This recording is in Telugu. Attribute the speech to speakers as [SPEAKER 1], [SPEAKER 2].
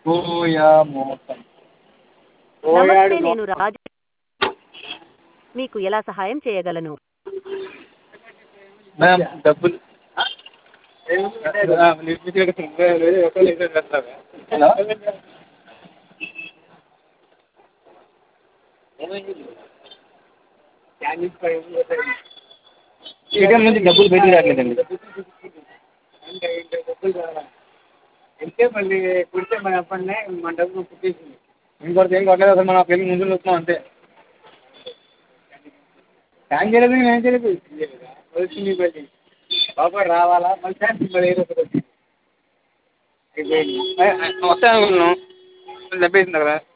[SPEAKER 1] ఓయా మోసం
[SPEAKER 2] నమస్తే నేను రాజు మీకు ఎలా సహాయం చేయగలను
[SPEAKER 1] మ్యామ్ డబ్బులు హలో ఏటీఎం నుంచి డబ్బులు బయటికి రావట్లేదండి వెళ్తే మళ్ళీ కుడితే మన అప్పన్నే మన డబ్బులు కుట్టేసింది ఇంకొకటి ఏం కొట్టలేదు అసలు మనం ఆ పెళ్ళి ముందు వస్తున్నాం అంతే స్కాన్ చేయలేదు నేను ఏం చేయలేదు వచ్చింది మళ్ళీ బాబు రావాలా మళ్ళీ ఛాన్స్ మళ్ళీ ఏదో ఒకటి వచ్చింది అయిపోయింది వస్తాయి అనుకున్నాం దెబ్బేసింది అక్కడ